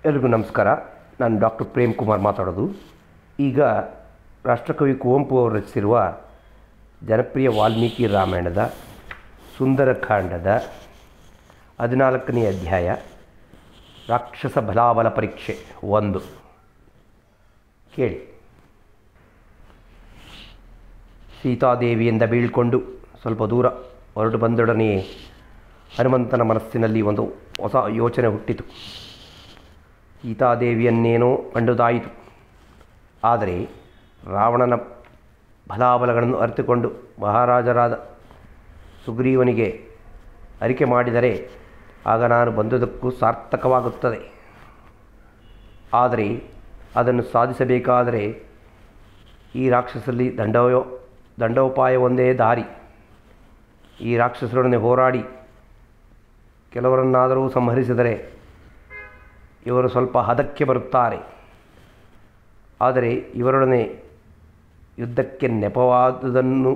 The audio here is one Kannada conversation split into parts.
ಎಲ್ರಿಗೂ ನಮಸ್ಕಾರ ನಾನು ಡಾಕ್ಟರ್ ಪ್ರೇಮ್ ಕುಮಾರ್ ಮಾತಾಡೋದು ಈಗ ರಾಷ್ಟ್ರಕವಿ ಕುವೆಂಪು ಅವರು ರಚಿಸಿರುವ ಜನಪ್ರಿಯ ವಾಲ್ಮೀಕಿ ರಾಮಾಯಣದ ಸುಂದರಕಾಂಡದ ಹದಿನಾಲ್ಕನೇ ಅಧ್ಯಾಯ ರಾಕ್ಷಸ ಬಲಾಬಲ ಪರೀಕ್ಷೆ ಒಂದು ಕೇಳಿ ಸೀತಾದೇವಿಯಿಂದ ಬೀಳ್ಕೊಂಡು ಸ್ವಲ್ಪ ದೂರ ಹೊರಟು ಬಂದೊಡನೆಯೇ ಹನುಮಂತನ ಮನಸ್ಸಿನಲ್ಲಿ ಒಂದು ಹೊಸ ಯೋಚನೆ ಹುಟ್ಟಿತು ಸೀತಾದೇವಿಯನ್ನೇನೋ ಕಂಡುದಾಯಿತು ಆದರೆ ರಾವಣನ ಬಲಾಬಲಗಳನ್ನು ಅರಿತುಕೊಂಡು ಮಹಾರಾಜರಾದ ಸುಗ್ರೀವನಿಗೆ ಅರಿಕೆ ಮಾಡಿದರೆ ಆಗ ನಾನು ಬಂದುದಕ್ಕೂ ಸಾರ್ಥಕವಾಗುತ್ತದೆ ಆದರೆ ಅದನ್ನು ಸಾಧಿಸಬೇಕಾದರೆ ಈ ರಾಕ್ಷಸಲ್ಲಿ ದಂಡವೋ ದಂಡೋಪಾಯ ಒಂದೇ ದಾರಿ ಈ ರಾಕ್ಷಸರೊಡನೆ ಹೋರಾಡಿ ಕೆಲವರನ್ನಾದರೂ ಸಂಹರಿಸಿದರೆ ಇವರು ಸ್ವಲ್ಪ ಹದಕ್ಕೆ ಬರುತ್ತಾರೆ ಆದರೆ ಇವರೊಡನೆ ಯುದ್ಧಕ್ಕೆ ನೆಪವಾದುದನ್ನು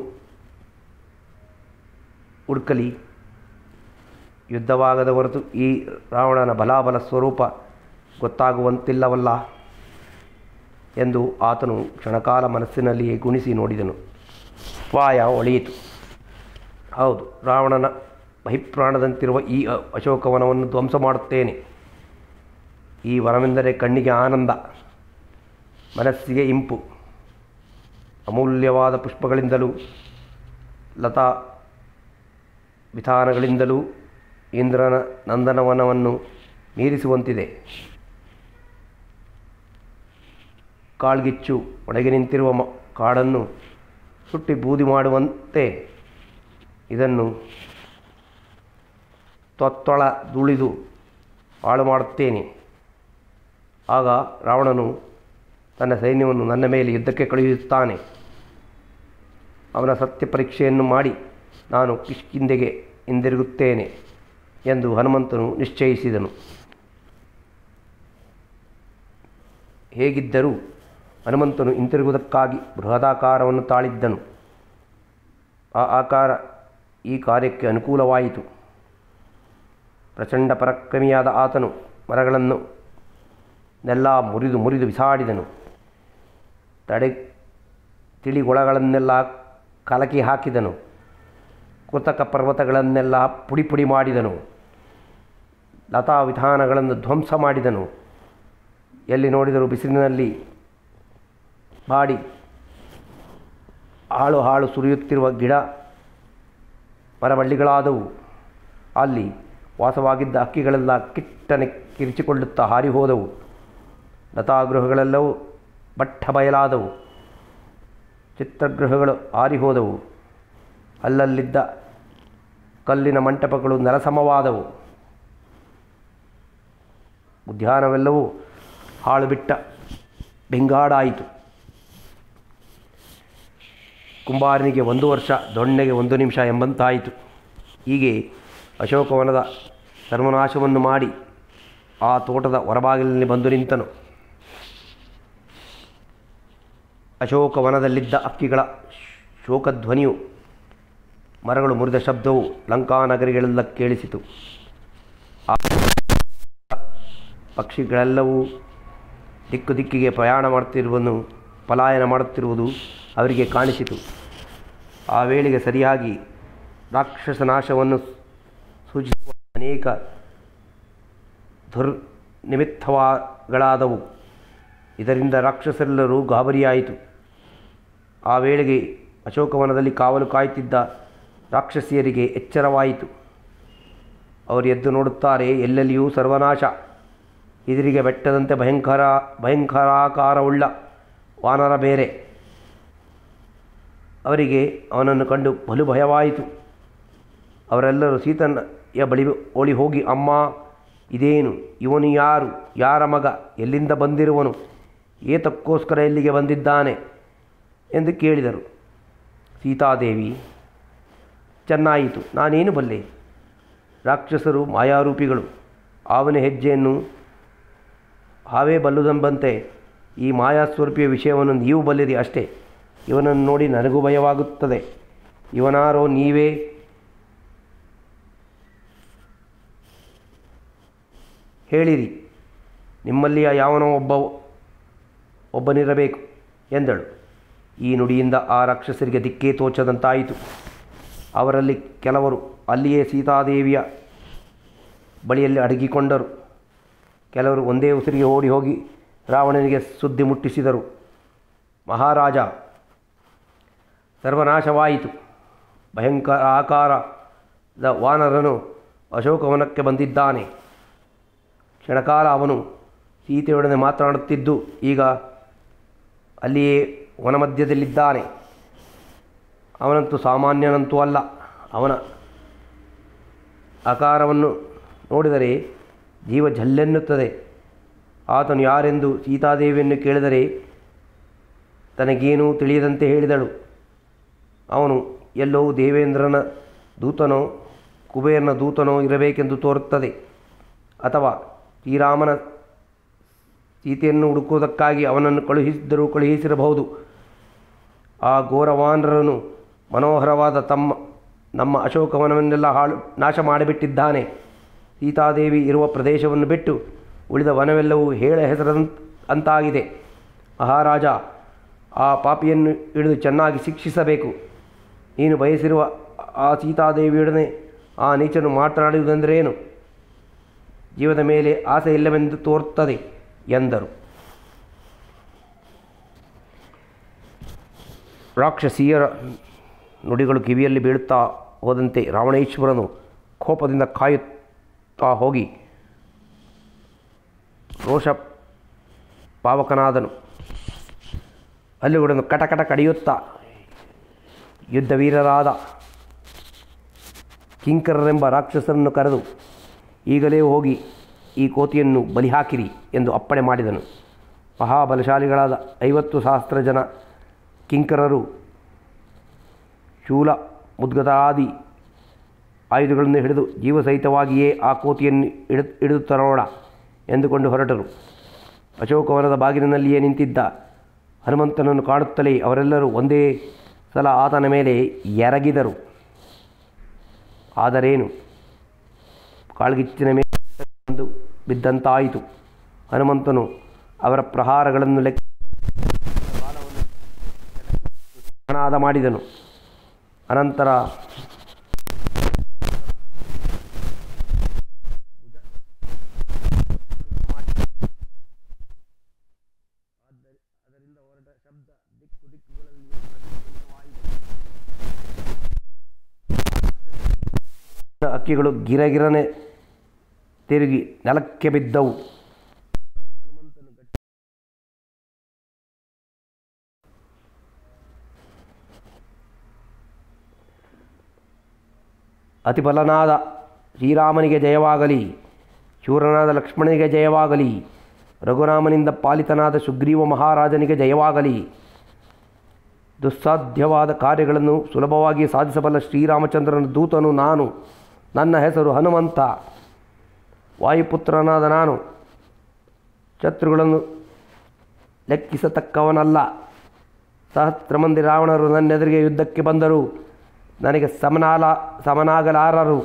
ಹುಡುಕಲಿ ಯುದ್ಧವಾಗದ ಹೊರತು ಈ ರಾವಣನ ಬಲಾಬಲ ಸ್ವರೂಪ ಗೊತ್ತಾಗುವಂತಿಲ್ಲವಲ್ಲ ಎಂದು ಆತನು ಕ್ಷಣಕಾಲ ಮನಸ್ಸಿನಲ್ಲಿಯೇ ಗುಣಿಸಿ ನೋಡಿದನು ಉಪಾಯ ಒಳೆಯಿತು ಹೌದು ರಾವಣನ ಬಹಿಪ್ರಾಣದಂತಿರುವ ಈ ಅ- ಅಶೋಕವನವನ್ನು ಧ್ವಂಸ ಮಾಡುತ್ತೇನೆ ಈ ವನವೆಂದರೆ ಕಣ್ಣಿಗೆ ಆನಂದ ಮನಸ್ಸಿಗೆ ಇಂಪು ಅಮೂಲ್ಯವಾದ ಪುಷ್ಪಗಳಿಂದಲೂ ಲತಾ ವಿಧಾನಗಳಿಂದಲೂ ಇಂದ್ರನ ನಂದನವನವನ್ನು ಮೀರಿಸುವಂತಿದೆ ಕಾಳ್ಗಿಚ್ಚು ಒಳಗೆ ನಿಂತಿರುವ ಮ ಕಾಡನ್ನು ಸುಟ್ಟಿ ಬೂದಿ ಮಾಡುವಂತೆ ಇದನ್ನು ತೊತ್ತೊಳ ದುಳಿದು ಹಾಳು ಮಾಡುತ್ತೇನೆ ಆಗ ರಾವಣನು ತನ್ನ ಸೈನ್ಯವನ್ನು ನನ್ನ ಮೇಲೆ ಯುದ್ಧಕ್ಕೆ ಕಳುಹಿಸುತ್ತಾನೆ ಅವನ ಸತ್ಯ ಪರೀಕ್ಷೆಯನ್ನು ಮಾಡಿ ನಾನು ಕಿಷ್ಕಿಂದೆಗೆ ಹಿಂದಿರುಗುತ್ತೇನೆ ಎಂದು ಹನುಮಂತನು ನಿಶ್ಚಯಿಸಿದನು ಹೇಗಿದ್ದರೂ ಹನುಮಂತನು ಹಿಂತಿರುಗುವುದಕ್ಕಾಗಿ ಬೃಹದಾಕಾರವನ್ನು ತಾಳಿದ್ದನು ಆ ಆಕಾರ ಈ ಕಾರ್ಯಕ್ಕೆ ಅನುಕೂಲವಾಯಿತು ಪ್ರಚಂಡ ಪರಾಕ್ರಮಿಯಾದ ಆತನು ಮರಗಳನ್ನು ನೆಲ್ಲ ಮುರಿದು ಮುರಿದು ಬಿಸಾಡಿದನು ತಡೆ ತಿಳಿಗೊಳಗಳನ್ನೆಲ್ಲ ಕಲಕಿ ಹಾಕಿದನು ಕೃತಕ ಪರ್ವತಗಳನ್ನೆಲ್ಲ ಪುಡಿ ಪುಡಿ ಮಾಡಿದನು ಲತಾ ವಿಧಾನಗಳನ್ನು ಧ್ವಂಸ ಮಾಡಿದನು ಎಲ್ಲಿ ನೋಡಿದರೂ ಬಿಸಿಲಿನಲ್ಲಿ ಬಾಡಿ ಹಾಳು ಹಾಳು ಸುರಿಯುತ್ತಿರುವ ಗಿಡ ಮರಬಳ್ಳಿಗಳಾದವು ಅಲ್ಲಿ ವಾಸವಾಗಿದ್ದ ಹಕ್ಕಿಗಳೆಲ್ಲ ಕಿಟ್ಟನೆ ಕಿರಿಚಿಕೊಳ್ಳುತ್ತಾ ಹಾರಿ ಹೋದವು ಲತಾಗೃಹಗಳೆಲ್ಲವೂ ಬಟ್ಟ ಬಯಲಾದವು ಚಿತ್ರಗೃಹಗಳು ಹಾರಿ ಹೋದವು ಅಲ್ಲಲ್ಲಿದ್ದ ಕಲ್ಲಿನ ಮಂಟಪಗಳು ನೆಲಸಮವಾದವು ಉದ್ಯಾನವೆಲ್ಲವೂ ಹಾಳು ಬಿಟ್ಟ ಬೆಂಗಾಡಾಯಿತು ಕುಂಬಾರನಿಗೆ ಒಂದು ವರ್ಷ ದೊಣ್ಣೆಗೆ ಒಂದು ನಿಮಿಷ ಎಂಬಂತಾಯಿತು ಹೀಗೆ ಅಶೋಕವನದ ಸರ್ವನಾಶವನ್ನು ಮಾಡಿ ಆ ತೋಟದ ಹೊರಬಾಗಿಲಿನಲ್ಲಿ ಬಂದು ನಿಂತನು ಅಶೋಕವನದಲ್ಲಿದ್ದ ಅಕ್ಕಿಗಳ ಶೋಕಧ್ವನಿಯು ಮರಗಳು ಮುರಿದ ಶಬ್ದವು ಲಂಕಾನಗರಿಗಳೆಲ್ಲ ಕೇಳಿಸಿತು ಆ ಪಕ್ಷಿಗಳೆಲ್ಲವೂ ದಿಕ್ಕು ದಿಕ್ಕಿಗೆ ಪ್ರಯಾಣ ಮಾಡುತ್ತಿರುವನ್ನು ಪಲಾಯನ ಮಾಡುತ್ತಿರುವುದು ಅವರಿಗೆ ಕಾಣಿಸಿತು ಆ ವೇಳೆಗೆ ಸರಿಯಾಗಿ ರಾಕ್ಷಸ ನಾಶವನ್ನು ಸೂಚಿಸುವ ಅನೇಕ ದುರ್ನಿಮಿತ್ತಗಳಾದವು ಇದರಿಂದ ರಾಕ್ಷಸರೆಲ್ಲರೂ ಗಾಬರಿಯಾಯಿತು ಆ ವೇಳೆಗೆ ಅಶೋಕವನದಲ್ಲಿ ಕಾವಲು ಕಾಯುತ್ತಿದ್ದ ರಾಕ್ಷಸಿಯರಿಗೆ ಎಚ್ಚರವಾಯಿತು ಅವರು ಎದ್ದು ನೋಡುತ್ತಾರೆ ಎಲ್ಲೆಲ್ಲಿಯೂ ಸರ್ವನಾಶ ಎದುರಿಗೆ ಬೆಟ್ಟದಂತೆ ಭಯಂಕರ ಭಯಂಕರಾಕಾರವುಳ್ಳ ವಾನರ ಬೇರೆ ಅವರಿಗೆ ಅವನನ್ನು ಕಂಡು ಬಲು ಭಯವಾಯಿತು ಅವರೆಲ್ಲರೂ ಸೀತನ ಬಳಿ ಓಡಿ ಹೋಗಿ ಅಮ್ಮ ಇದೇನು ಇವನು ಯಾರು ಯಾರ ಮಗ ಎಲ್ಲಿಂದ ಬಂದಿರುವನು ಏತಕ್ಕೋಸ್ಕರ ಇಲ್ಲಿಗೆ ಬಂದಿದ್ದಾನೆ ಎಂದು ಕೇಳಿದರು ಸೀತಾದೇವಿ ಚೆನ್ನಾಯಿತು ನಾನೇನು ಬಲ್ಲೆ ರಾಕ್ಷಸರು ಮಾಯಾರೂಪಿಗಳು ಆವನ ಹೆಜ್ಜೆಯನ್ನು ಹಾವೇ ಬಲ್ಲುದೆಂಬಂತೆ ಈ ಮಾಯಾಸ್ವರೂಪಿಯ ವಿಷಯವನ್ನು ನೀವು ಬಲ್ಲಿರಿ ಅಷ್ಟೇ ಇವನನ್ನು ನೋಡಿ ನನಗೂ ಭಯವಾಗುತ್ತದೆ ಇವನಾರೋ ನೀವೇ ಹೇಳಿರಿ ನಿಮ್ಮಲ್ಲಿಯ ಯಾವನೋ ಒಬ್ಬ ಒಬ್ಬನಿರಬೇಕು ಎಂದಳು ಈ ನುಡಿಯಿಂದ ಆ ರಾಕ್ಷಸರಿಗೆ ದಿಕ್ಕೇ ತೋಚದಂತಾಯಿತು ಅವರಲ್ಲಿ ಕೆಲವರು ಅಲ್ಲಿಯೇ ಸೀತಾದೇವಿಯ ಬಳಿಯಲ್ಲಿ ಅಡಗಿಕೊಂಡರು ಕೆಲವರು ಒಂದೇ ಉಸಿರಿಗೆ ಓಡಿ ಹೋಗಿ ರಾವಣನಿಗೆ ಸುದ್ದಿ ಮುಟ್ಟಿಸಿದರು ಮಹಾರಾಜ ಸರ್ವನಾಶವಾಯಿತು ಭಯಂಕರ ಆಕಾರದ ವಾನರನು ಅಶೋಕವನಕ್ಕೆ ಬಂದಿದ್ದಾನೆ ಕ್ಷಣಕಾಲ ಅವನು ಸೀತೆಯೊಡನೆ ಮಾತನಾಡುತ್ತಿದ್ದು ಈಗ ಅಲ್ಲಿಯೇ ವನಮಧ್ಯದಲ್ಲಿದ್ದಾನೆ ಅವನಂತೂ ಸಾಮಾನ್ಯನಂತೂ ಅಲ್ಲ ಅವನ ಆಕಾರವನ್ನು ನೋಡಿದರೆ ಜೀವ ಜಲ್ಲೆನ್ನುತ್ತದೆ ಆತನು ಯಾರೆಂದು ಸೀತಾದೇವಿಯನ್ನು ಕೇಳಿದರೆ ತನಗೇನೂ ತಿಳಿಯದಂತೆ ಹೇಳಿದಳು ಅವನು ಎಲ್ಲೋ ದೇವೇಂದ್ರನ ದೂತನೋ ಕುಬೇರನ ದೂತನೋ ಇರಬೇಕೆಂದು ತೋರುತ್ತದೆ ಅಥವಾ ಶ್ರೀರಾಮನ ಸೀತೆಯನ್ನು ಹುಡುಕುವುದಕ್ಕಾಗಿ ಅವನನ್ನು ಕಳುಹಿಸಿದ್ದರೂ ಕಳುಹಿಸಿರಬಹುದು ಆ ಘೋರವಾನರನು ಮನೋಹರವಾದ ತಮ್ಮ ನಮ್ಮ ಅಶೋಕವನವನ್ನೆಲ್ಲ ಹಾಳು ನಾಶ ಮಾಡಿಬಿಟ್ಟಿದ್ದಾನೆ ಸೀತಾದೇವಿ ಇರುವ ಪ್ರದೇಶವನ್ನು ಬಿಟ್ಟು ಉಳಿದ ವನವೆಲ್ಲವೂ ಹೇಳ ಹೆಸರಂತ ಅಂತಾಗಿದೆ ಮಹಾರಾಜ ಆ ಪಾಪಿಯನ್ನು ಹಿಡಿದು ಚೆನ್ನಾಗಿ ಶಿಕ್ಷಿಸಬೇಕು ನೀನು ಬಯಸಿರುವ ಆ ಸೀತಾದೇವಿಯೊಡನೆ ಆ ನೀಚನು ಮಾತನಾಡುವುದೆಂದರೇನು ಜೀವದ ಮೇಲೆ ಆಸೆ ಇಲ್ಲವೆಂದು ತೋರುತ್ತದೆ ಎಂದರು ರಾಕ್ಷಸಿಯರ ನುಡಿಗಳು ಕಿವಿಯಲ್ಲಿ ಬೀಳುತ್ತಾ ಹೋದಂತೆ ರಾವಣೇಶ್ವರನು ಕೋಪದಿಂದ ಕಾಯುತ್ತಾ ಹೋಗಿ ರೋಷ ಪಾವಕನಾದನು ಹಲ್ಲುಗಳನ್ನು ಕಟಕಟ ಕಡಿಯುತ್ತಾ ಯುದ್ಧವೀರರಾದ ಕಿಂಕರರೆಂಬ ರಾಕ್ಷಸರನ್ನು ಕರೆದು ಈಗಲೇ ಹೋಗಿ ಈ ಕೋತಿಯನ್ನು ಬಲಿ ಹಾಕಿರಿ ಎಂದು ಅಪ್ಪಣೆ ಮಾಡಿದನು ಮಹಾಬಲಶಾಲಿಗಳಾದ ಐವತ್ತು ಸಹಸ್ರ ಜನ ಕಿಂಕರರು ಶೂಲ ಮುದ್ಗದಾದಿ ಆಯುಧಗಳನ್ನು ಹಿಡಿದು ಜೀವಸಹಿತವಾಗಿಯೇ ಆ ಕೋತಿಯನ್ನು ಹಿಡಿದು ಹಿಡಿದು ತರೋಣ ಎಂದುಕೊಂಡು ಹೊರಟರು ಅಶೋಕವನದ ಬಾಗಿಲಿನಲ್ಲಿಯೇ ನಿಂತಿದ್ದ ಹನುಮಂತನನ್ನು ಕಾಣುತ್ತಲೇ ಅವರೆಲ್ಲರೂ ಒಂದೇ ಸಲ ಆತನ ಮೇಲೆ ಎರಗಿದರು ಆದರೇನು ಕಾಳ್ಗಿಚ್ಚಿನ ಮೇಲೆ ಒಂದು ಬಿದ್ದಂತಾಯಿತು ಹನುಮಂತನು ಅವರ ಪ್ರಹಾರಗಳನ್ನು ಲೆಕ್ಕ ಪ್ರಾಣಾದ ಮಾಡಿದನು ಅನಂತರ ಅಕ್ಕಿಗಳು ಗಿರಗಿರನೆ ತಿರುಗಿ ನೆಲಕ್ಕೆ ಬಿದ್ದವು ಅತಿಬಲನಾದ ಶ್ರೀರಾಮನಿಗೆ ಜಯವಾಗಲಿ ಶೂರನಾದ ಲಕ್ಷ್ಮಣನಿಗೆ ಜಯವಾಗಲಿ ರಘುರಾಮನಿಂದ ಪಾಲಿತನಾದ ಸುಗ್ರೀವ ಮಹಾರಾಜನಿಗೆ ಜಯವಾಗಲಿ ದುಸ್ಸಾಧ್ಯವಾದ ಕಾರ್ಯಗಳನ್ನು ಸುಲಭವಾಗಿ ಸಾಧಿಸಬಲ್ಲ ಶ್ರೀರಾಮಚಂದ್ರನ ದೂತನು ನಾನು ನನ್ನ ಹೆಸರು ಹನುಮಂತ ವಾಯುಪುತ್ರನಾದ ನಾನು ಶತ್ರುಗಳನ್ನು ಲೆಕ್ಕಿಸತಕ್ಕವನಲ್ಲ ಸಹಸ್ರ ಮಂದಿ ರಾವಣರು ನನ್ನೆದುರಿಗೆ ಯುದ್ಧಕ್ಕೆ ಬಂದರು ನನಗೆ ಸಮನಾಲ ಸಮನಾಗಲಾರರು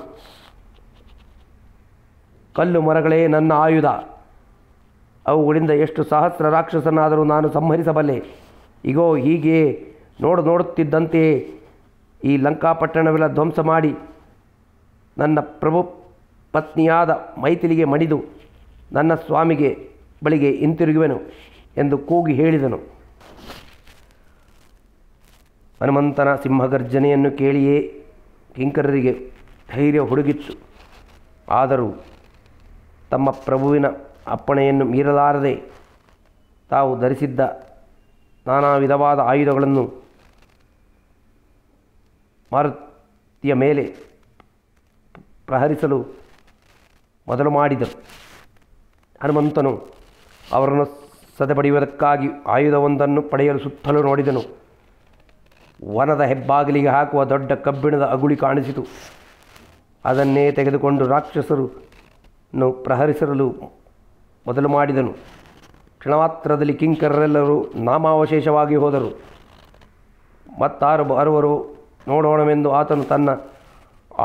ಕಲ್ಲು ಮರಗಳೇ ನನ್ನ ಆಯುಧ ಅವುಗಳಿಂದ ಎಷ್ಟು ಸಹಸ್ರ ರಾಕ್ಷಸನಾದರೂ ನಾನು ಸಂಹರಿಸಬಲ್ಲೆ ಇಗೋ ಹೀಗೆ ನೋಡು ನೋಡುತ್ತಿದ್ದಂತೆಯೇ ಈ ಲಂಕಾಪಟ್ಟಣವೆಲ್ಲ ಧ್ವಂಸ ಮಾಡಿ ನನ್ನ ಪ್ರಭು ಪತ್ನಿಯಾದ ಮೈಥಿಲಿಗೆ ಮಣಿದು ನನ್ನ ಸ್ವಾಮಿಗೆ ಬಳಿಗೆ ಹಿಂತಿರುಗುವೆನು ಎಂದು ಕೂಗಿ ಹೇಳಿದನು ಹನುಮಂತನ ಸಿಂಹಗರ್ಜನೆಯನ್ನು ಕೇಳಿಯೇ ಕಿಂಕರರಿಗೆ ಧೈರ್ಯ ಹುಡುಗಿತ್ತು ಆದರೂ ತಮ್ಮ ಪ್ರಭುವಿನ ಅಪ್ಪಣೆಯನ್ನು ಮೀರಲಾರದೆ ತಾವು ಧರಿಸಿದ್ದ ನಾನಾ ವಿಧವಾದ ಆಯುಧಗಳನ್ನು ಮಾರುತಿಯ ಮೇಲೆ ಪ್ರಹರಿಸಲು ಮೊದಲು ಮಾಡಿದರು ಹನುಮಂತನು ಅವರನ್ನು ಸದೆಬಡಿಯುವುದಕ್ಕಾಗಿ ಆಯುಧವೊಂದನ್ನು ಪಡೆಯಲು ಸುತ್ತಲೂ ನೋಡಿದನು ವನದ ಹೆಬ್ಬಾಗಿಲಿಗೆ ಹಾಕುವ ದೊಡ್ಡ ಕಬ್ಬಿಣದ ಅಗುಳಿ ಕಾಣಿಸಿತು ಅದನ್ನೇ ತೆಗೆದುಕೊಂಡು ರಾಕ್ಷಸರನ್ನು ಪ್ರಹರಿಸಲು ಮೊದಲು ಮಾಡಿದನು ಕ್ಷಣಮಾತ್ರದಲ್ಲಿ ಕಿಂಕರರೆಲ್ಲರೂ ನಾಮಾವಶೇಷವಾಗಿ ಹೋದರು ಮತ್ತಾರು ಬರುವರು ನೋಡೋಣವೆಂದು ಆತನು ತನ್ನ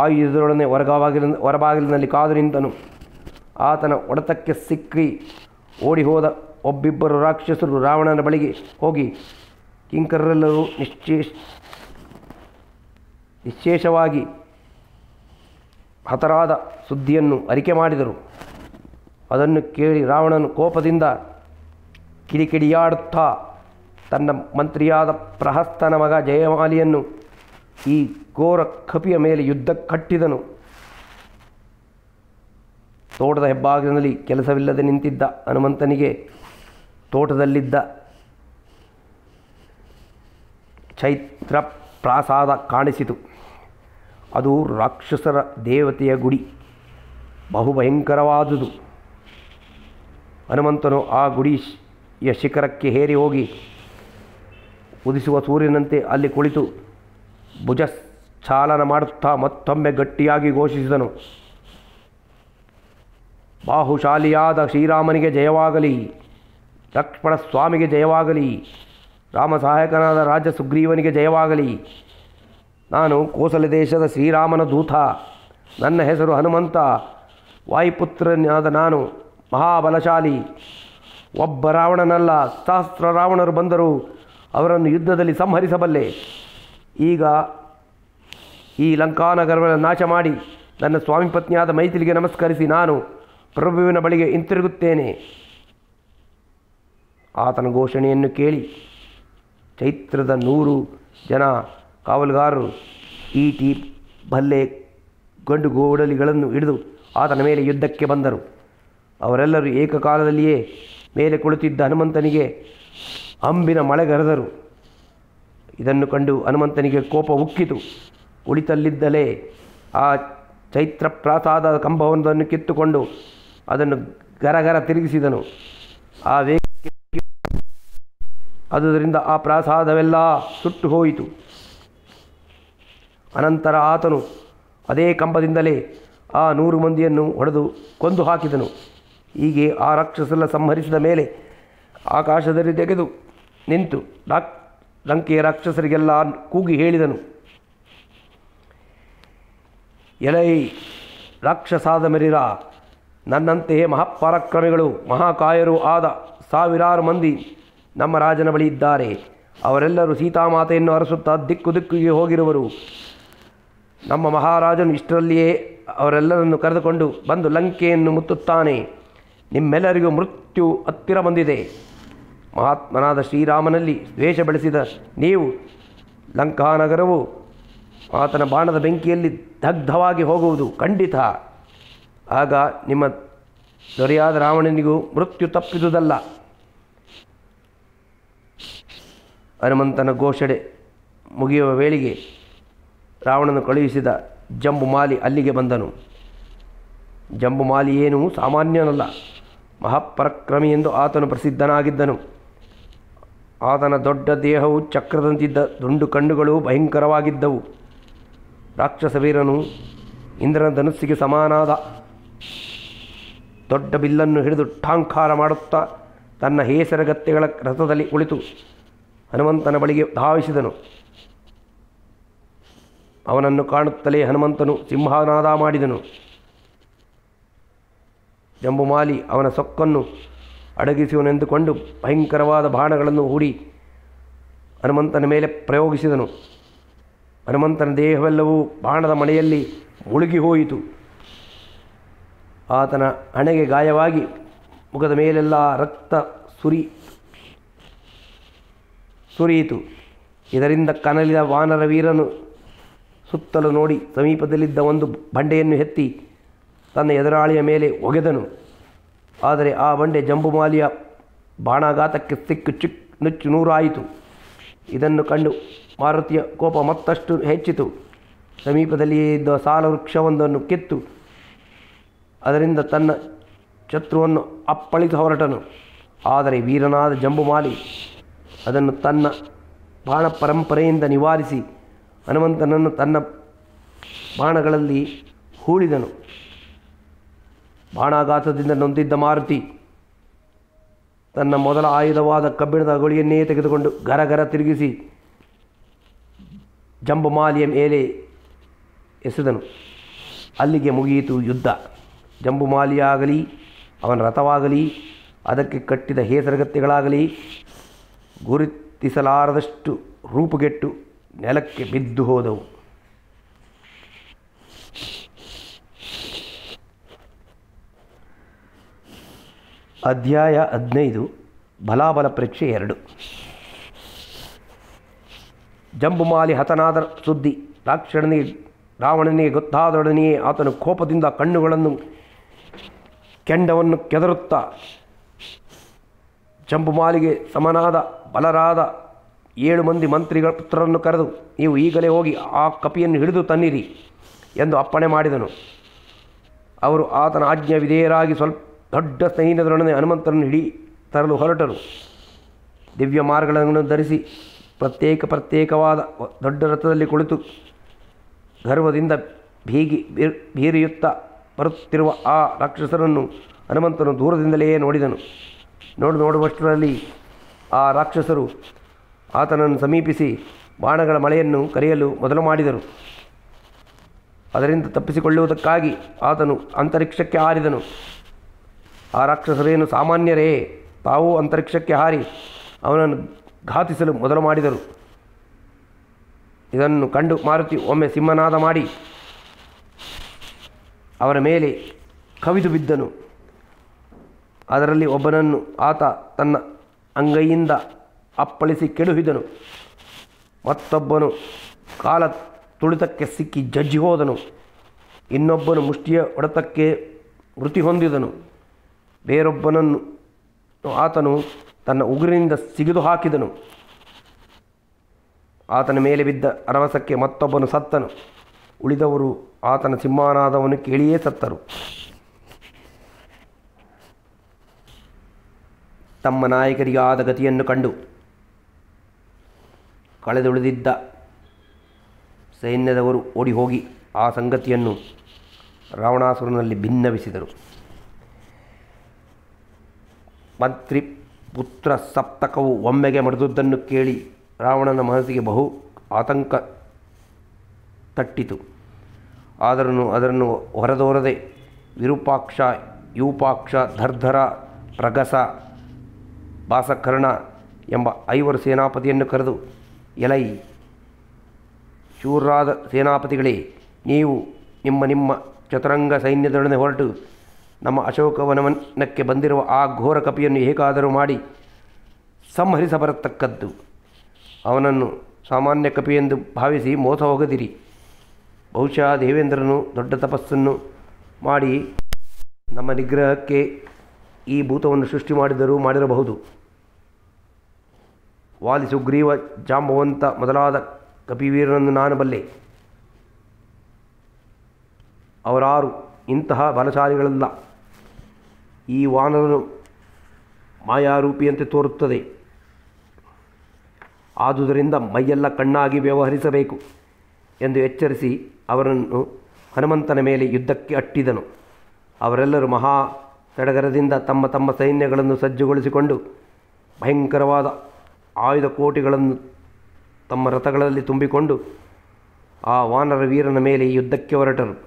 ಆಯುಧದೊಡನೆ ಹೊರಗಾಗಿಲ ಹೊರಬಾಗಿಲಿನಲ್ಲಿ ಕಾದು ನಿಂತನು ಆತನ ಹೊಡೆತಕ್ಕೆ ಸಿಕ್ಕಿ ಓಡಿ ಹೋದ ಒಬ್ಬಿಬ್ಬರು ರಾಕ್ಷಸರು ರಾವಣನ ಬಳಿಗೆ ಹೋಗಿ ಕಿಂಕರರೆಲ್ಲರೂ ನಿಶ್ಚೇಷ ನಿಶ್ಶೇಷವಾಗಿ ಹತರಾದ ಸುದ್ದಿಯನ್ನು ಅರಿಕೆ ಮಾಡಿದರು ಅದನ್ನು ಕೇಳಿ ರಾವಣನು ಕೋಪದಿಂದ ಕಿಡಿಕಿಡಿಯಾಡುತ್ತಾ ತನ್ನ ಮಂತ್ರಿಯಾದ ಪ್ರಹಸ್ತನ ಮಗ ಜಯಮಾಲಿಯನ್ನು ಈ ಘೋರ ಕಪಿಯ ಮೇಲೆ ಯುದ್ಧ ಕಟ್ಟಿದನು ತೋಟದ ಹೆಬ್ಬಾಗಿಲಿನಲ್ಲಿ ಕೆಲಸವಿಲ್ಲದೆ ನಿಂತಿದ್ದ ಹನುಮಂತನಿಗೆ ತೋಟದಲ್ಲಿದ್ದ ಚೈತ್ರ ಪ್ರಾಸಾದ ಕಾಣಿಸಿತು ಅದು ರಾಕ್ಷಸರ ದೇವತೆಯ ಗುಡಿ ಬಹುಭಯಂಕರವಾದುದು ಹನುಮಂತನು ಆ ಗುಡಿಯ ಶಿಖರಕ್ಕೆ ಹೇರಿ ಹೋಗಿ ಉದಿಸುವ ಸೂರ್ಯನಂತೆ ಅಲ್ಲಿ ಕುಳಿತು ಭುಜ ಚಾಲನ ಮಾಡುತ್ತಾ ಮತ್ತೊಮ್ಮೆ ಗಟ್ಟಿಯಾಗಿ ಘೋಷಿಸಿದನು ಬಾಹುಶಾಲಿಯಾದ ಶ್ರೀರಾಮನಿಗೆ ಜಯವಾಗಲಿ ಲಕ್ಷ್ಮಣ ಸ್ವಾಮಿಗೆ ಜಯವಾಗಲಿ ರಾಮ ಸಹಾಯಕನಾದ ರಾಜ ಸುಗ್ರೀವನಿಗೆ ಜಯವಾಗಲಿ ನಾನು ಕೋಸಲ ದೇಶದ ಶ್ರೀರಾಮನ ದೂತ ನನ್ನ ಹೆಸರು ಹನುಮಂತ ವಾಯುಪುತ್ರನಾದ ನಾನು ಮಹಾಬಲಶಾಲಿ ಒಬ್ಬ ರಾವಣನಲ್ಲ ಸಹಸ್ರ ರಾವಣರು ಬಂದರೂ ಅವರನ್ನು ಯುದ್ಧದಲ್ಲಿ ಸಂಹರಿಸಬಲ್ಲೆ ಈಗ ಈ ಲಂಕಾನಗರವನ್ನು ನಾಶ ಮಾಡಿ ನನ್ನ ಸ್ವಾಮಿ ಪತ್ನಿಯಾದ ಮೈಥಿಲಿಗೆ ನಮಸ್ಕರಿಸಿ ನಾನು ಪ್ರಭುವಿನ ಬಳಿಗೆ ಹಿಂತಿರುಗುತ್ತೇನೆ ಆತನ ಘೋಷಣೆಯನ್ನು ಕೇಳಿ ಚೈತ್ರದ ನೂರು ಜನ ಕಾವಲುಗಾರರು ಈಟಿ ಬಲ್ಲೆ ಗಂಡು ಗೋಡಲಿಗಳನ್ನು ಹಿಡಿದು ಆತನ ಮೇಲೆ ಯುದ್ಧಕ್ಕೆ ಬಂದರು ಅವರೆಲ್ಲರೂ ಏಕಕಾಲದಲ್ಲಿಯೇ ಮೇಲೆ ಕುಳಿತಿದ್ದ ಹನುಮಂತನಿಗೆ ಅಂಬಿನ ಮಳೆಗರೆದರು ಇದನ್ನು ಕಂಡು ಹನುಮಂತನಿಗೆ ಕೋಪ ಉಕ್ಕಿತು ಕುಳಿತಲ್ಲಿದ್ದಲೇ ಆ ಚೈತ್ರ ಪ್ರಾಸಾದದ ಕಂಬವೊಂದನ್ನು ಕಿತ್ತುಕೊಂಡು ಅದನ್ನು ಗರಗರ ತಿರುಗಿಸಿದನು ಆ ವೇಗಕ್ಕೆ ಆದುದರಿಂದ ಆ ಪ್ರಾಸಾದವೆಲ್ಲ ಸುಟ್ಟು ಹೋಯಿತು ಅನಂತರ ಆತನು ಅದೇ ಕಂಬದಿಂದಲೇ ಆ ನೂರು ಮಂದಿಯನ್ನು ಹೊಡೆದು ಕೊಂದು ಹಾಕಿದನು ಹೀಗೆ ಆ ರಾಕ್ಷಸೆಲ್ಲ ಸಂಹರಿಸಿದ ಮೇಲೆ ಆಕಾಶದಲ್ಲಿ ತೆಗೆದು ನಿಂತು ಡಾಕ್ ಲಂಕೆಯ ರಾಕ್ಷಸರಿಗೆಲ್ಲ ಕೂಗಿ ಹೇಳಿದನು ಎಲೈ ರಾಕ್ಷಸಾದ ಮೆರಿರ ನನ್ನಂತೆಯೇ ಮಹಾಪರಾಕ್ರಮಿಗಳು ಮಹಾಕಾಯರು ಆದ ಸಾವಿರಾರು ಮಂದಿ ನಮ್ಮ ರಾಜನ ಬಳಿ ಇದ್ದಾರೆ ಅವರೆಲ್ಲರೂ ಸೀತಾಮಾತೆಯನ್ನು ಅರಸುತ್ತಾ ದಿಕ್ಕು ದಿಕ್ಕಿಗೆ ಹೋಗಿರುವರು ನಮ್ಮ ಮಹಾರಾಜನು ಇಷ್ಟರಲ್ಲಿಯೇ ಅವರೆಲ್ಲರನ್ನು ಕರೆದುಕೊಂಡು ಬಂದು ಲಂಕೆಯನ್ನು ಮುತ್ತುತ್ತಾನೆ ನಿಮ್ಮೆಲ್ಲರಿಗೂ ಮೃತ್ಯು ಹತ್ತಿರ ಬಂದಿದೆ ಮಹಾತ್ಮನಾದ ಶ್ರೀರಾಮನಲ್ಲಿ ದ್ವೇಷ ಬೆಳೆಸಿದ ನೀವು ಲಂಕಾನಗರವು ಆತನ ಬಾಣದ ಬೆಂಕಿಯಲ್ಲಿ ದಗ್ಧವಾಗಿ ಹೋಗುವುದು ಖಂಡಿತ ಆಗ ನಿಮ್ಮ ದೊರೆಯಾದ ರಾವಣನಿಗೂ ಮೃತ್ಯು ತಪ್ಪಿದುದಲ್ಲ ಹನುಮಂತನ ಘೋಷಣೆ ಮುಗಿಯುವ ವೇಳೆಗೆ ರಾವಣನು ಕಳುಹಿಸಿದ ಜಂಬುಮಾಲಿ ಅಲ್ಲಿಗೆ ಬಂದನು ಜಂಬುಮಾಲಿ ಏನೂ ಸಾಮಾನ್ಯನಲ್ಲ ಮಹಾಪರಾಕ್ರಮಿ ಎಂದು ಆತನು ಪ್ರಸಿದ್ಧನಾಗಿದ್ದನು ಆತನ ದೊಡ್ಡ ದೇಹವು ಚಕ್ರದಂತಿದ್ದ ದುಂಡು ಕಣ್ಣುಗಳು ಭಯಂಕರವಾಗಿದ್ದವು ರಾಕ್ಷಸ ವೀರನು ಇಂದ್ರನ ಧನುಸ್ಸಿಗೆ ಸಮಾನಾದ ದೊಡ್ಡ ಬಿಲ್ಲನ್ನು ಹಿಡಿದು ಠಾಂಕಾರ ಮಾಡುತ್ತಾ ತನ್ನ ಹೇಸರಗತ್ತೆಗಳ ರಥದಲ್ಲಿ ಕುಳಿತು ಹನುಮಂತನ ಬಳಿಗೆ ಧಾವಿಸಿದನು ಅವನನ್ನು ಕಾಣುತ್ತಲೇ ಹನುಮಂತನು ಸಿಂಹನಾದ ಮಾಡಿದನು ಜಂಬುಮಾಲಿ ಅವನ ಸೊಕ್ಕನ್ನು ಅಡಗಿಸುವನೆಂದುಕೊಂಡು ಭಯಂಕರವಾದ ಬಾಣಗಳನ್ನು ಹೂಡಿ ಹನುಮಂತನ ಮೇಲೆ ಪ್ರಯೋಗಿಸಿದನು ಹನುಮಂತನ ದೇಹವೆಲ್ಲವೂ ಬಾಣದ ಮಳೆಯಲ್ಲಿ ಮುಳುಗಿ ಹೋಯಿತು ಆತನ ಹಣೆಗೆ ಗಾಯವಾಗಿ ಮುಖದ ಮೇಲೆಲ್ಲ ರಕ್ತ ಸುರಿ ಸುರಿಯಿತು ಇದರಿಂದ ಕನಲಿದ ವಾನರ ವೀರನು ಸುತ್ತಲೂ ನೋಡಿ ಸಮೀಪದಲ್ಲಿದ್ದ ಒಂದು ಬಂಡೆಯನ್ನು ಎತ್ತಿ ತನ್ನ ಎದುರಾಳಿಯ ಮೇಲೆ ಒಗೆದನು ಆದರೆ ಆ ಬಂಡೆ ಜಂಬುಮಾಲಿಯ ಬಾಣಾಘಾತಕ್ಕೆ ಸಿಕ್ಕು ಚಿಕ್ ನುಚ್ಚು ನೂರಾಯಿತು ಇದನ್ನು ಕಂಡು ಮಾರುತಿಯ ಕೋಪ ಮತ್ತಷ್ಟು ಹೆಚ್ಚಿತು ಸಮೀಪದಲ್ಲಿಯೇ ಇದ್ದ ಸಾಲ ವೃಕ್ಷವೊಂದನ್ನು ಕಿತ್ತು ಅದರಿಂದ ತನ್ನ ಶತ್ರುವನ್ನು ಅಪ್ಪಳಿಸಿ ಹೊರಟನು ಆದರೆ ವೀರನಾದ ಜಂಬುಮಾಲಿ ಅದನ್ನು ತನ್ನ ಬಾಣ ಪರಂಪರೆಯಿಂದ ನಿವಾರಿಸಿ ಹನುಮಂತನನ್ನು ತನ್ನ ಬಾಣಗಳಲ್ಲಿ ಹೂಳಿದನು ಬಾಣಾಘಾತದಿಂದ ನೊಂದಿದ್ದ ಮಾರುತಿ ತನ್ನ ಮೊದಲ ಆಯುಧವಾದ ಕಬ್ಬಿಣದ ಗುಳಿಯನ್ನೇ ತೆಗೆದುಕೊಂಡು ಗರಗರ ತಿರುಗಿಸಿ ಜಂಬುಮಾಲಿಯ ಮೇಲೆ ಎಸೆದನು ಅಲ್ಲಿಗೆ ಮುಗಿಯಿತು ಯುದ್ಧ ಜಂಬುಮಾಲಿಯಾಗಲಿ ಅವನ ರಥವಾಗಲಿ ಅದಕ್ಕೆ ಕಟ್ಟಿದ ಹೇಸರಗತ್ತೆಗಳಾಗಲಿ ಗುರುತಿಸಲಾರದಷ್ಟು ರೂಪುಗೆಟ್ಟು ನೆಲಕ್ಕೆ ಬಿದ್ದು ಹೋದವು ಅಧ್ಯಾಯ ಹದಿನೈದು ಬಲಾಬಲ ಪರೀಕ್ಷೆ ಎರಡು ಜಂಬುಮಾಲಿ ಹತನಾದ ಸುದ್ದಿ ರಾಕ್ಷಣನಿಗೆ ರಾವಣನಿಗೆ ಗೊತ್ತಾದೊಡನೆಯೇ ಆತನು ಕೋಪದಿಂದ ಕಣ್ಣುಗಳನ್ನು ಕೆಂಡವನ್ನು ಕೆದರುತ್ತಾ ಜಂಬುಮಾಲಿಗೆ ಸಮನಾದ ಬಲರಾದ ಏಳು ಮಂದಿ ಮಂತ್ರಿಗಳ ಪುತ್ರರನ್ನು ಕರೆದು ನೀವು ಈಗಲೇ ಹೋಗಿ ಆ ಕಪಿಯನ್ನು ಹಿಡಿದು ತನ್ನಿರಿ ಎಂದು ಅಪ್ಪಣೆ ಮಾಡಿದನು ಅವರು ಆತನ ಆಜ್ಞೆ ವಿಧೇಯರಾಗಿ ಸ್ವಲ್ಪ ದೊಡ್ಡ ಸೈನ್ಯದೊಡನೆ ಹನುಮಂತರನ್ನು ಹಿಡಿ ತರಲು ಹೊರಟರು ದಿವ್ಯ ಮಾರ್ಗಗಳನ್ನು ಧರಿಸಿ ಪ್ರತ್ಯೇಕ ಪ್ರತ್ಯೇಕವಾದ ದೊಡ್ಡ ರಥದಲ್ಲಿ ಕುಳಿತು ಗರ್ವದಿಂದ ಭೀಗಿ ಬೀರ್- ಬೀರಿಯುತ್ತಾ ಬರುತ್ತಿರುವ ಆ ರಾಕ್ಷಸರನ್ನು ಹನುಮಂತನು ದೂರದಿಂದಲೇ ನೋಡಿದನು ನೋಡು ನೋಡುವಷ್ಟರಲ್ಲಿ ಆ ರಾಕ್ಷಸರು ಆತನನ್ನು ಸಮೀಪಿಸಿ ಬಾಣಗಳ ಮಳೆಯನ್ನು ಕರೆಯಲು ಮೊದಲು ಮಾಡಿದರು ಅದರಿಂದ ತಪ್ಪಿಸಿಕೊಳ್ಳುವುದಕ್ಕಾಗಿ ಆತನು ಅಂತರಿಕ್ಷಕ್ಕೆ ಹಾರಿದನು ಆ ರಾಕ್ಷಸರೇನು ಸಾಮಾನ್ಯರೇ ತಾವೂ ಅಂತರಿಕ್ಷಕ್ಕೆ ಹಾರಿ ಅವನನ್ನು ಘಾತಿಸಲು ಮೊದಲು ಮಾಡಿದರು ಇದನ್ನು ಕಂಡು ಮಾರುತಿ ಒಮ್ಮೆ ಸಿಂಹನಾದ ಮಾಡಿ ಅವರ ಮೇಲೆ ಕವಿದು ಬಿದ್ದನು ಅದರಲ್ಲಿ ಒಬ್ಬನನ್ನು ಆತ ತನ್ನ ಅಂಗೈಯಿಂದ ಅಪ್ಪಳಿಸಿ ಕೆಡುಹಿದನು ಮತ್ತೊಬ್ಬನು ಕಾಲ ತುಳಿತಕ್ಕೆ ಸಿಕ್ಕಿ ಜಜ್ಜಿ ಹೋದನು ಇನ್ನೊಬ್ಬನು ಮುಷ್ಟಿಯ ಹೊಡೆತಕ್ಕೆ ಮೃತಿ ಹೊಂದಿದನು ಬೇರೊಬ್ಬನನ್ನು ಆತನು ತನ್ನ ಉಗುರಿನಿಂದ ಸಿಗಿದು ಹಾಕಿದನು ಆತನ ಮೇಲೆ ಬಿದ್ದ ಅರವಸಕ್ಕೆ ಮತ್ತೊಬ್ಬನು ಸತ್ತನು ಉಳಿದವರು ಆತನ ಸಿಂಹಾನಾದವನು ಕೇಳಿಯೇ ಸತ್ತರು ತಮ್ಮ ನಾಯಕರಿಗಾದ ಗತಿಯನ್ನು ಕಂಡು ಕಳೆದುಳಿದಿದ್ದ ಸೈನ್ಯದವರು ಓಡಿ ಹೋಗಿ ಆ ಸಂಗತಿಯನ್ನು ರಾವಣಾಸುರನಲ್ಲಿ ಭಿನ್ನವಿಸಿದರು ಮಂತ್ರಿ ಪುತ್ರ ಸಪ್ತಕವು ಒಮ್ಮೆಗೆ ಮಡಿದುದನ್ನು ಕೇಳಿ ರಾವಣನ ಮನಸ್ಸಿಗೆ ಬಹು ಆತಂಕ ತಟ್ಟಿತು ಆದರೂ ಅದನ್ನು ಹೊರದೋರದೆ ವಿರೂಪಾಕ್ಷ ಯೂಪಾಕ್ಷ ಧರ್ಧರ ಪ್ರಗಸ ಬಾಸಕರ್ಣ ಎಂಬ ಐವರು ಸೇನಾಪತಿಯನ್ನು ಕರೆದು ಎಲೈ ಶೂರರಾದ ಸೇನಾಪತಿಗಳೇ ನೀವು ನಿಮ್ಮ ನಿಮ್ಮ ಚತುರಂಗ ಸೈನ್ಯದೊಡನೆ ಹೊರಟು ನಮ್ಮ ಅಶೋಕವನವನಕ್ಕೆ ಬಂದಿರುವ ಆ ಘೋರ ಕಪಿಯನ್ನು ಹೇಗಾದರೂ ಮಾಡಿ ಸಂಹರಿಸಬರತಕ್ಕದ್ದು ಅವನನ್ನು ಸಾಮಾನ್ಯ ಕಪಿ ಎಂದು ಭಾವಿಸಿ ಮೋಸ ಹೋಗದಿರಿ ಬಹುಶಃ ದೇವೇಂದ್ರನು ದೊಡ್ಡ ತಪಸ್ಸನ್ನು ಮಾಡಿ ನಮ್ಮ ನಿಗ್ರಹಕ್ಕೆ ಈ ಭೂತವನ್ನು ಸೃಷ್ಟಿ ಮಾಡಿದರೂ ಮಾಡಿರಬಹುದು ವಾಲಿ ಸುಗ್ರೀವ ಜಾಂಬವಂತ ಮೊದಲಾದ ಕಪಿವೀರನನ್ನು ನಾನು ಬಲ್ಲೆ ಅವರಾರು ಇಂತಹ ಬಲಶಾಲಿಗಳಲ್ಲ ಈ ವಾನರನು ಮಾಯಾರೂಪಿಯಂತೆ ತೋರುತ್ತದೆ ಆದುದರಿಂದ ಮೈಯೆಲ್ಲ ಕಣ್ಣಾಗಿ ವ್ಯವಹರಿಸಬೇಕು ಎಂದು ಎಚ್ಚರಿಸಿ ಅವರನ್ನು ಹನುಮಂತನ ಮೇಲೆ ಯುದ್ಧಕ್ಕೆ ಅಟ್ಟಿದನು ಅವರೆಲ್ಲರೂ ಮಹಾ ಸಡಗರದಿಂದ ತಮ್ಮ ತಮ್ಮ ಸೈನ್ಯಗಳನ್ನು ಸಜ್ಜುಗೊಳಿಸಿಕೊಂಡು ಭಯಂಕರವಾದ ಆಯುಧ ಕೋಟಿಗಳನ್ನು ತಮ್ಮ ರಥಗಳಲ್ಲಿ ತುಂಬಿಕೊಂಡು ಆ ವಾನರ ವೀರನ ಮೇಲೆ ಯುದ್ಧಕ್ಕೆ ಹೊರಟರು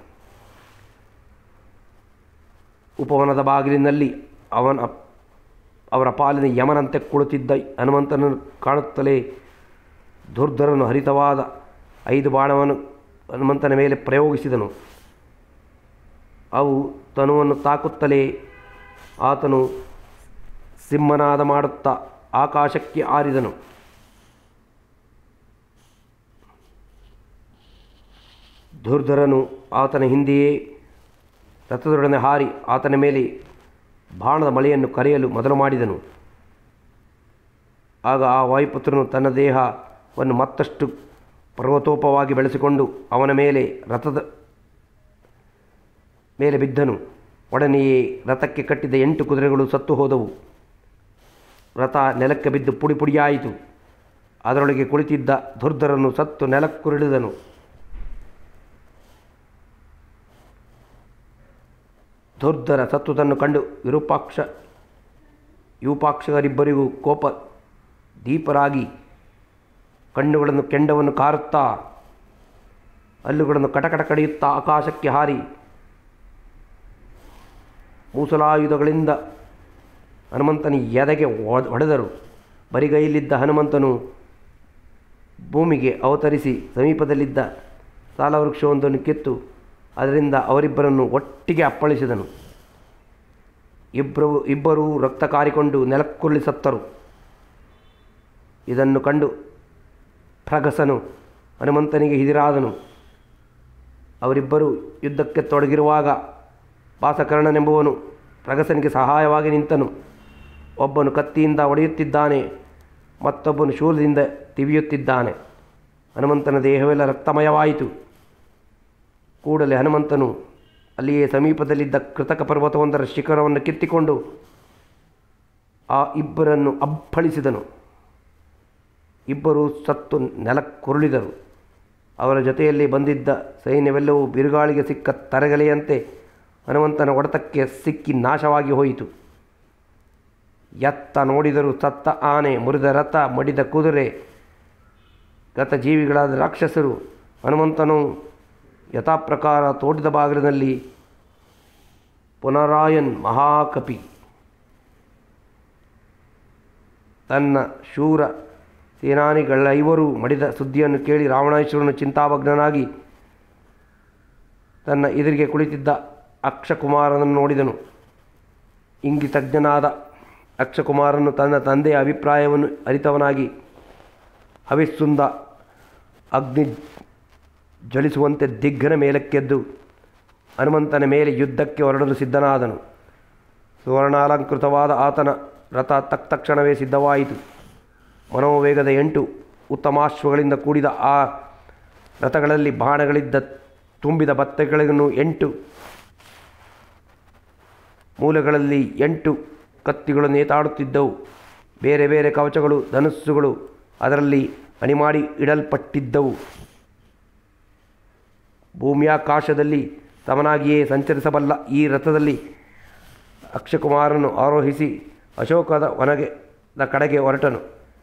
ಉಪವನದ ಬಾಗಿಲಿನಲ್ಲಿ ಅವನ ಅವರ ಪಾಲಿನ ಯಮನಂತೆ ಕುಳಿತಿದ್ದ ಹನುಮಂತನನ್ನು ಕಾಣುತ್ತಲೇ ದುರ್ಧರನು ಹರಿತವಾದ ಐದು ಬಾಣವನ್ನು ಹನುಮಂತನ ಮೇಲೆ ಪ್ರಯೋಗಿಸಿದನು ಅವು ತನುವನ್ನು ತಾಕುತ್ತಲೇ ಆತನು ಸಿಂಹನಾದ ಮಾಡುತ್ತಾ ಆಕಾಶಕ್ಕೆ ಆರಿದನು ದುರ್ಧರನು ಆತನ ಹಿಂದೆಯೇ ರಥದೊಡನೆ ಹಾರಿ ಆತನ ಮೇಲೆ ಬಾಣದ ಮಳೆಯನ್ನು ಕರೆಯಲು ಮೊದಲು ಮಾಡಿದನು ಆಗ ಆ ವಾಯುಪುತ್ರನು ತನ್ನ ದೇಹವನ್ನು ಮತ್ತಷ್ಟು ಪರ್ವತೋಪವಾಗಿ ಬೆಳೆಸಿಕೊಂಡು ಅವನ ಮೇಲೆ ರಥದ ಮೇಲೆ ಬಿದ್ದನು ಒಡನೆಯೇ ರಥಕ್ಕೆ ಕಟ್ಟಿದ ಎಂಟು ಕುದುರೆಗಳು ಸತ್ತು ಹೋದವು ರಥ ನೆಲಕ್ಕೆ ಬಿದ್ದು ಪುಡಿ ಪುಡಿಯಾಯಿತು ಅದರೊಳಗೆ ಕುಳಿತಿದ್ದ ದುರ್ಧರನು ಸತ್ತು ನೆಲಕ್ಕುರುಳಿದನು ದುರ್ಧರ ಸತ್ತುದನ್ನು ಕಂಡು ವಿರೂಪಾಕ್ಷ ಯೂಪಾಕ್ಷರಿಬ್ಬರಿಗೂ ಕೋಪ ದೀಪರಾಗಿ ಕಣ್ಣುಗಳನ್ನು ಕೆಂಡವನ್ನು ಕಾರುತ್ತಾ ಹಲ್ಲುಗಳನ್ನು ಕಟಕಟ ಕಡಿಯುತ್ತಾ ಆಕಾಶಕ್ಕೆ ಹಾರಿ ಮೂಸಲಾಯುಧಗಳಿಂದ ಹನುಮಂತನ ಎದೆಗೆ ಒಡ್- ಹೊಡೆದರು ಬರಿಗೈಯಲ್ಲಿದ್ದ ಹನುಮಂತನು ಭೂಮಿಗೆ ಅವತರಿಸಿ ಸಮೀಪದಲ್ಲಿದ್ದ ಸಾಲವೃಕ್ಷವೊಂದನ್ನು ಕಿತ್ತು ಅದರಿಂದ ಅವರಿಬ್ಬರನ್ನು ಒಟ್ಟಿಗೆ ಅಪ್ಪಳಿಸಿದನು ಇಬ್ಬರು ಇಬ್ಬರೂ ರಕ್ತ ಕಾರಿಕೊಂಡು ನೆಲಕ್ಕುರುಳಿ ಸತ್ತರು ಇದನ್ನು ಕಂಡು ಪ್ರಗಸನು ಹನುಮಂತನಿಗೆ ಹಿದಿರಾದನು ಅವರಿಬ್ಬರು ಯುದ್ಧಕ್ಕೆ ತೊಡಗಿರುವಾಗ ಪಾಸಕರ್ಣನೆಂಬುವನು ಪ್ರಗಸನಿಗೆ ಸಹಾಯವಾಗಿ ನಿಂತನು ಒಬ್ಬನು ಕತ್ತಿಯಿಂದ ಹೊಡೆಯುತ್ತಿದ್ದಾನೆ ಮತ್ತೊಬ್ಬನು ಶೂಲದಿಂದ ತಿವಿಯುತ್ತಿದ್ದಾನೆ ಹನುಮಂತನ ದೇಹವೆಲ್ಲ ರಕ್ತಮಯವಾಯಿತು ಕೂಡಲೇ ಹನುಮಂತನು ಅಲ್ಲಿಯೇ ಸಮೀಪದಲ್ಲಿದ್ದ ಕೃತಕ ಪರ್ವತವೊಂದರ ಶಿಖರವನ್ನು ಕಿತ್ತಿಕೊಂಡು ಆ ಇಬ್ಬರನ್ನು ಅಪ್ಪಳಿಸಿದನು ಇಬ್ಬರು ಸತ್ತು ನೆಲಕ್ಕುರುಳಿದರು ಅವರ ಜೊತೆಯಲ್ಲಿ ಬಂದಿದ್ದ ಸೈನ್ಯವೆಲ್ಲವೂ ಬಿರುಗಾಳಿಗೆ ಸಿಕ್ಕ ತರಗಲೆಯಂತೆ ಹನುಮಂತನ ಹೊಡೆತಕ್ಕೆ ಸಿಕ್ಕಿ ನಾಶವಾಗಿ ಹೋಯಿತು ಎತ್ತ ನೋಡಿದರೂ ಸತ್ತ ಆನೆ ಮುರಿದ ರಥ ಮಡಿದ ಕುದುರೆ ಗತ ಜೀವಿಗಳಾದ ರಾಕ್ಷಸರು ಹನುಮಂತನು ಯಥಾಪ್ರಕಾರ ತೋಟದ ಬಾಗಿಲಿನಲ್ಲಿ ಪುನರಾಯನ್ ಮಹಾಕಪಿ ತನ್ನ ಶೂರ ಸೇನಾನಿಗಳೈವರು ಮಡಿದ ಸುದ್ದಿಯನ್ನು ಕೇಳಿ ರಾವಣೇಶ್ವರನು ಚಿಂತಾಭಗ್ನನಾಗಿ ತನ್ನ ಎದುರಿಗೆ ಕುಳಿತಿದ್ದ ಅಕ್ಷಕುಮಾರನನ್ನು ನೋಡಿದನು ಇಂಗಿತಜ್ಞನಾದ ಅಕ್ಷಕುಮಾರನು ತನ್ನ ತಂದೆಯ ಅಭಿಪ್ರಾಯವನ್ನು ಅರಿತವನಾಗಿ ಹವಿಸ್ಸುಂದ ಅಗ್ನಿ ಜ್ವಲಿಸುವಂತೆ ದಿಗ್ಗನ ಮೇಲಕ್ಕೆದ್ದು ಹನುಮಂತನ ಮೇಲೆ ಯುದ್ಧಕ್ಕೆ ಹೊರಡಲು ಸಿದ್ಧನಾದನು ಸುವರ್ಣಾಲಂಕೃತವಾದ ಆತನ ರಥ ತಕ್ಷಣವೇ ಸಿದ್ಧವಾಯಿತು ಮನೋವೇಗದ ಎಂಟು ಉತ್ತಮಾಶ್ವಗಳಿಂದ ಕೂಡಿದ ಆ ರಥಗಳಲ್ಲಿ ಬಾಣಗಳಿದ್ದ ತುಂಬಿದ ಬತ್ತೆಗಳನ್ನು ಎಂಟು ಮೂಲೆಗಳಲ್ಲಿ ಎಂಟು ಕತ್ತಿಗಳು ನೇತಾಡುತ್ತಿದ್ದವು ಬೇರೆ ಬೇರೆ ಕವಚಗಳು ಧನುಸ್ಸುಗಳು ಅದರಲ್ಲಿ ಅಣಿಮಾಡಿ ಇಡಲ್ಪಟ್ಟಿದ್ದವು ಭೂಮಿಯಾಕಾಶದಲ್ಲಿ ಸಮನಾಗಿಯೇ ಸಂಚರಿಸಬಲ್ಲ ಈ ರಥದಲ್ಲಿ ಅಕ್ಷಕುಮಾರನು ಆರೋಹಿಸಿ ಅಶೋಕದ ವನಗೆದ ಕಡೆಗೆ ಹೊರಟನು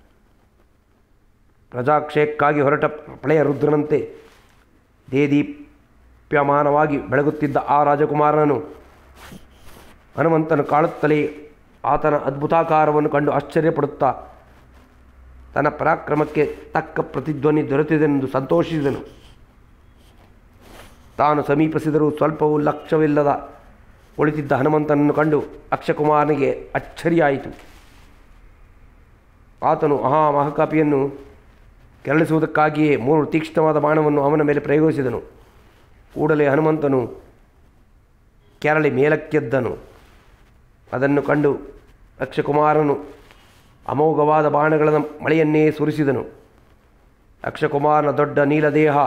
ಪ್ರಜಾಕ್ಷಯಕ್ಕಾಗಿ ಹೊರಟ ಪ್ರಳಯ ರುದ್ರನಂತೆ ದೇದೀಪ್ಯಮಾನವಾಗಿ ಬೆಳಗುತ್ತಿದ್ದ ಆ ರಾಜಕುಮಾರನನು ಹನುಮಂತನು ಕಾಣುತ್ತಲೇ ಆತನ ಅದ್ಭುತಾಕಾರವನ್ನು ಕಂಡು ಆಶ್ಚರ್ಯಪಡುತ್ತಾ ತನ್ನ ಪರಾಕ್ರಮಕ್ಕೆ ತಕ್ಕ ಪ್ರತಿಧ್ವನಿ ದೊರೆತಿದೆಂದು ಸಂತೋಷಿಸಿದನು ತಾನು ಸಮೀಪಿಸಿದರೂ ಸ್ವಲ್ಪವೂ ಲಕ್ಷ್ಯವಿಲ್ಲದ ಕುಳಿತಿದ್ದ ಹನುಮಂತನನ್ನು ಕಂಡು ಅಕ್ಷಕುಮಾರನಿಗೆ ಅಚ್ಚರಿಯಾಯಿತು ಆತನು ಆಹಾ ಮಹಾಕಾಪಿಯನ್ನು ಕೆರಳಿಸುವುದಕ್ಕಾಗಿಯೇ ಮೂರು ತೀಕ್ಷ್ಣವಾದ ಬಾಣವನ್ನು ಅವನ ಮೇಲೆ ಪ್ರಯೋಗಿಸಿದನು ಕೂಡಲೇ ಹನುಮಂತನು ಕೆರಳಿ ಮೇಲಕ್ಕೆದ್ದನು ಅದನ್ನು ಕಂಡು ಅಕ್ಷಕುಮಾರನು ಅಮೋಘವಾದ ಬಾಣಗಳ ಮಳೆಯನ್ನೇ ಸುರಿಸಿದನು ಅಕ್ಷಕುಮಾರನ ದೊಡ್ಡ ನೀಲದೇಹ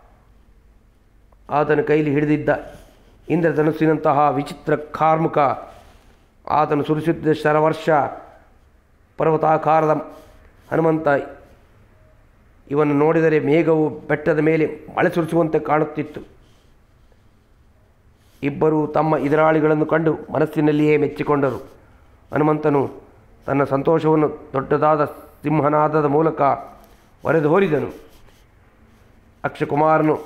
ಆತನ ಕೈಲಿ ಹಿಡಿದಿದ್ದ ಇಂದ್ರಧನುಸ್ಸಿನಂತಹ ವಿಚಿತ್ರ ಕಾರ್ಮುಕ ಆತನು ಸುರಿಸುತ್ತಿದ್ದ ಶರವರ್ಷ ಪರ್ವತಾಕಾರದ ಹನುಮಂತ ಇವನ್ನು ನೋಡಿದರೆ ಮೇಘವು ಬೆಟ್ಟದ ಮೇಲೆ ಮಳೆ ಸುರಿಸುವಂತೆ ಕಾಣುತ್ತಿತ್ತು ಇಬ್ಬರೂ ತಮ್ಮ ಎದುರಾಳಿಗಳನ್ನು ಕಂಡು ಮನಸ್ಸಿನಲ್ಲಿಯೇ ಮೆಚ್ಚಿಕೊಂಡರು ಹನುಮಂತನು ತನ್ನ ಸಂತೋಷವನ್ನು ದೊಡ್ಡದಾದ ಸಿಂಹನಾದದ ಮೂಲಕ ಹೊರೆದು ಹೋರಿದನು ಅಕ್ಷಕುಮಾರನು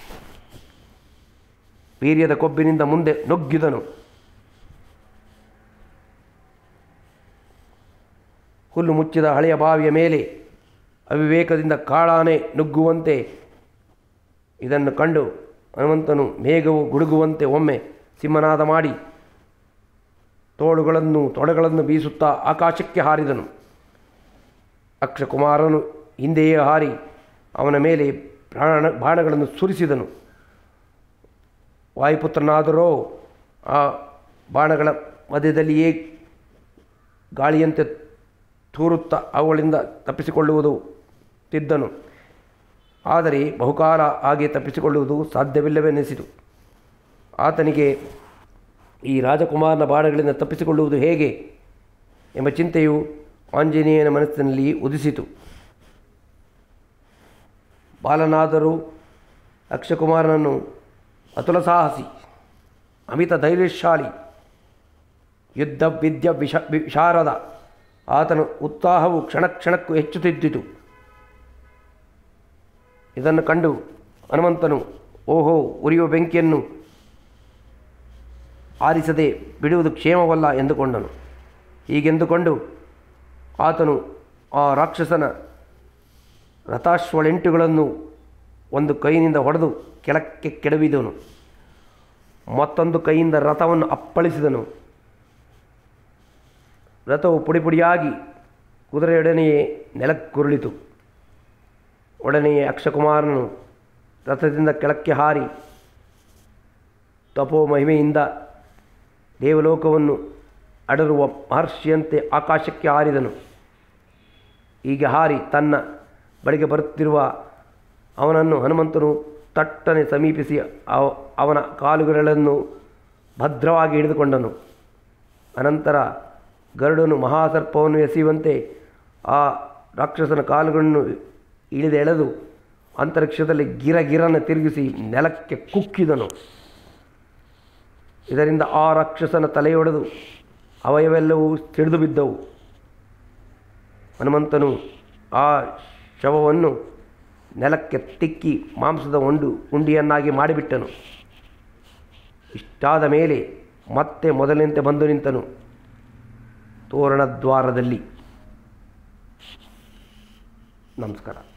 ವೀರ್ಯದ ಕೊಬ್ಬಿನಿಂದ ಮುಂದೆ ನುಗ್ಗಿದನು ಹುಲ್ಲು ಮುಚ್ಚಿದ ಹಳೆಯ ಬಾವಿಯ ಮೇಲೆ ಅವಿವೇಕದಿಂದ ಕಾಳಾನೆ ನುಗ್ಗುವಂತೆ ಇದನ್ನು ಕಂಡು ಹನುಮಂತನು ಮೇಘವು ಗುಡುಗುವಂತೆ ಒಮ್ಮೆ ಸಿಂಹನಾದ ಮಾಡಿ ತೋಳುಗಳನ್ನು ತೊಡೆಗಳನ್ನು ಬೀಸುತ್ತಾ ಆಕಾಶಕ್ಕೆ ಹಾರಿದನು ಅಕ್ಷಕುಮಾರನು ಹಿಂದೆಯೇ ಹಾರಿ ಅವನ ಮೇಲೆ ಪ್ರಾಣ ಬಾಣಗಳನ್ನು ಸುರಿಸಿದನು ವಾಯುಪುತ್ರನಾದರೋ ಆ ಬಾಣಗಳ ಮಧ್ಯದಲ್ಲಿಯೇ ಗಾಳಿಯಂತೆ ತೂರುತ್ತಾ ಅವುಗಳಿಂದ ತಪ್ಪಿಸಿಕೊಳ್ಳುವುದು ತಿದ್ದನು ಆದರೆ ಬಹುಕಾಲ ಹಾಗೆ ತಪ್ಪಿಸಿಕೊಳ್ಳುವುದು ಸಾಧ್ಯವಿಲ್ಲವೆನ್ನಿಸಿತು ಆತನಿಗೆ ಈ ರಾಜಕುಮಾರನ ಬಾಣಗಳಿಂದ ತಪ್ಪಿಸಿಕೊಳ್ಳುವುದು ಹೇಗೆ ಎಂಬ ಚಿಂತೆಯು ಆಂಜನೇಯನ ಮನಸ್ಸಿನಲ್ಲಿ ಉದಿಸಿತು ಬಾಲನಾದರೂ ಅಕ್ಷಕುಮಾರನನ್ನು ಅತುಲ ಸಾಹಸಿ ಅಮಿತ ಧೈರ್ಯಶಾಲಿ ಯುದ್ಧ ವಿದ್ಯ ವಿಷ ವಿಶಾರದ ಆತನ ಉತ್ಸಾಹವು ಕ್ಷಣ ಕ್ಷಣಕ್ಕೂ ಹೆಚ್ಚುತ್ತಿದ್ದಿತು ಇದನ್ನು ಕಂಡು ಹನುಮಂತನು ಓಹೋ ಉರಿಯುವ ಬೆಂಕಿಯನ್ನು ಆರಿಸದೆ ಬಿಡುವುದು ಕ್ಷೇಮವಲ್ಲ ಎಂದುಕೊಂಡನು ಹೀಗೆಂದುಕೊಂಡು ಆತನು ಆ ರಾಕ್ಷಸನ ರಥಾಶ್ವಳೆಂಟುಗಳನ್ನು ಒಂದು ಕೈಯಿಂದ ಹೊಡೆದು ಕೆಳಕ್ಕೆ ಕೆಡವಿದನು ಮತ್ತೊಂದು ಕೈಯಿಂದ ರಥವನ್ನು ಅಪ್ಪಳಿಸಿದನು ರಥವು ಪುಡಿಪುಡಿಯಾಗಿ ಕುದುರೆಯೊಡನೆಯೇ ನೆಲಕ್ಕುರುಳಿತು ಒಡನೆಯೇ ಅಕ್ಷಕುಮಾರನು ರಥದಿಂದ ಕೆಳಕ್ಕೆ ಹಾರಿ ತಪೋ ಮಹಿಮೆಯಿಂದ ದೇವಲೋಕವನ್ನು ಅಡರುವ ಮಹರ್ಷಿಯಂತೆ ಆಕಾಶಕ್ಕೆ ಹಾರಿದನು ಹೀಗೆ ಹಾರಿ ತನ್ನ ಬಳಿಗೆ ಬರುತ್ತಿರುವ ಅವನನ್ನು ಹನುಮಂತನು ತಟ್ಟನೆ ಸಮೀಪಿಸಿ ಅವ ಅವನ ಕಾಲುಗಳನ್ನು ಭದ್ರವಾಗಿ ಹಿಡಿದುಕೊಂಡನು ಅನಂತರ ಗರುಡನು ಮಹಾಸರ್ಪವನ್ನು ಎಸೆಯುವಂತೆ ಆ ರಾಕ್ಷಸನ ಕಾಲುಗಳನ್ನು ಇಳಿದೆಳೆದು ಅಂತರಿಕ್ಷದಲ್ಲಿ ಗಿರಗಿರನ್ನು ತಿರುಗಿಸಿ ನೆಲಕ್ಕೆ ಕುಕ್ಕಿದನು ಇದರಿಂದ ಆ ರಾಕ್ಷಸನ ತಲೆಯೊಡೆದು ಅವಯವೆಲ್ಲವೂ ಸಿಡಿದು ಬಿದ್ದವು ಹನುಮಂತನು ಆ ಶವವನ್ನು ನೆಲಕ್ಕೆ ತಿಕ್ಕಿ ಮಾಂಸದ ಉಂಡು ಉಂಡಿಯನ್ನಾಗಿ ಮಾಡಿಬಿಟ್ಟನು ಇಷ್ಟಾದ ಮೇಲೆ ಮತ್ತೆ ಮೊದಲಿನಂತೆ ಬಂದು ನಿಂತನು ತೋರಣದ್ವಾರದಲ್ಲಿ ನಮಸ್ಕಾರ